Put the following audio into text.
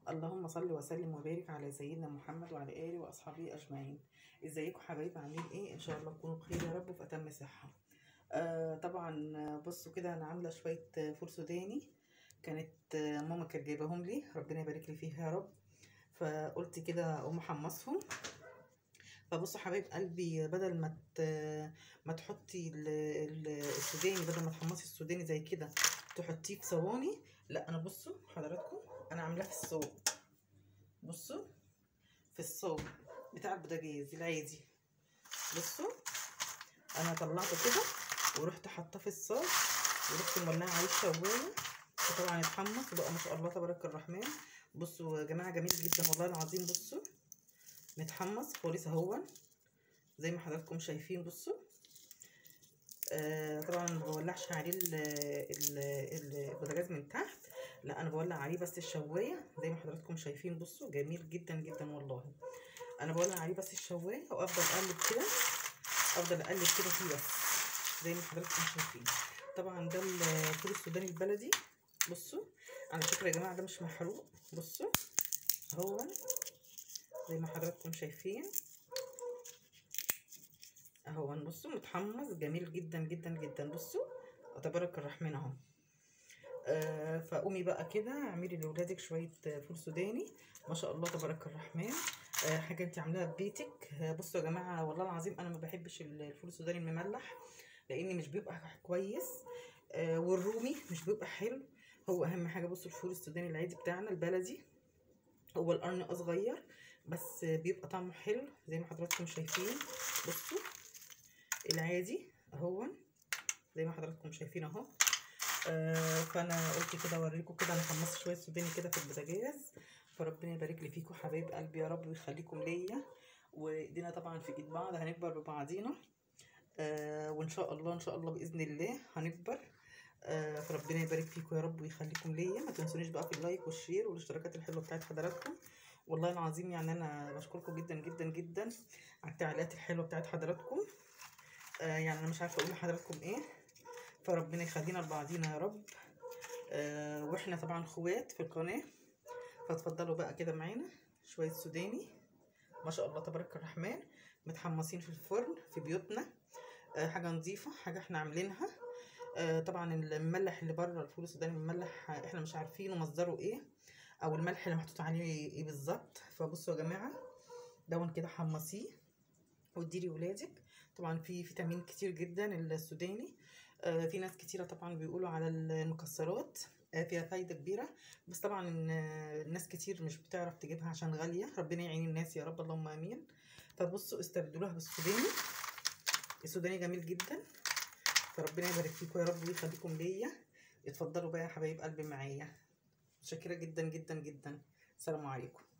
اللهم صل وسلم وبارك على سيدنا محمد وعلى اله واصحابه اجمعين ازيكم حبايبي عاملين ايه ان شاء الله تكونوا بخير يا رب وفي اتم صحه آه طبعا آه، بصوا كده انا عامله شويه آه، فول سوداني كانت آه، ماما كانت جايباهم لي ربنا يبارك لي فيها يا رب فقلت كده اقوم احمصهم فبصوا حبايب قلبي بدل ما ت- ما تحطي ال- ال- السوداني بدل ما تحمصي السوداني زي كده تحطيه في صواني لا انا بصوا حضراتكم انا عاملاه في الصوب بصوا في الصوب بتاع البوتاجاز العادي بصوا انا طلعته كده ورحت حاطاه في الصاج ورحت مولعه عليه الشوايه وطبعا اتحمص وبقى ما شاء الله تبارك الرحمن بصوا يا جماعه جميل جدا والله العظيم بصوا متحمص خالص اهو زي ما حضراتكم شايفين بصوا آه طبعا ما بولعش عليه ال- ال- ال- البوتاجاز من تحت لا انا بولع عليه بس الشوايه زي ما حضراتكم شايفين بصوا جميل جدا جدا والله انا بولع عليه بس الشوايه وافضل اقلب كده افضل اقلب كده فيه بس زي ما حضراتكم شايفين طبعا ده الفول السوداني البلدي بصوا على فكره يا جماعه ده مش محروق بصوا هو زي ما حضراتكم شايفين اهو بصوا متحمص جميل جدا جدا جدا بصوا تبارك الرحمن اهو آه فقومي بقى كده اعملي لاولادك شويه فول سوداني ما شاء الله تبارك الرحمن آه حاجه انت عاملاها في بيتك آه بصوا يا جماعه والله العظيم انا ما بحبش الفول السوداني المملح لان مش بيبقى كويس آه والرومي مش بيبقى حلو هو اهم حاجه بصوا الفول السوداني العادي بتاعنا البلدي هو القرن صغير بس بيبقى طعمه حلو زي ما حضراتكم شايفين بصوا العادي اهو زي ما حضراتكم شايفين اهو آه فانا قلت كده اوريكم كده انا حمصت شويه سوداني كده في البوتاجاز فربنا يبارك لي فيكم حبايب قلبي يا رب ويخليكم ليا وايدينا طبعا في ايد بعض هنكبر ببعضينا آه وان شاء الله ان شاء الله باذن الله هنكبر آه فربنا يبارك فيكم يا رب ويخليكم ليا ما تنسونيش بقى في اللايك والشير والاشتراكات الحلوه بتاعت حضراتكم والله العظيم يعني انا بشكركم جدا جدا جدا على التعليقات الحلوه بتاعت حضراتكم آه يعني انا مش عارفه اقول لحضراتكم ايه فربنا يخلينا لبعضينا يا رب آه واحنا طبعا اخوات في القناه فاتفضلوا بقى كده معانا شويه سوداني ما شاء الله تبارك الرحمن متحمصين في الفرن في بيوتنا آه حاجه نظيفه حاجه احنا عاملينها آه طبعا المملح اللي بره الفول السوداني المملح آه، احنا مش عارفينه مصدره ايه او الملح اللي محطوط عليه ايه بالظبط فبصوا يا جماعه دون كده حمصيه واديلي ولادك طبعا في فيتامين كتير جدا السوداني آه في ناس كتيره طبعا بيقولوا على المكسرات آه فيها فايده كبيره بس طبعا آه، الناس كتير مش بتعرف تجيبها عشان غاليه ربنا يعين الناس يا رب اللهم امين فبصوا استبدلوها بالسوداني السوداني جميل جدا فربنا يبارك فيكم يا رب ويخليكم ليا اتفضلوا بقى يا حبايب قلبي معايا متشكره جدا جدا جدا السلام عليكم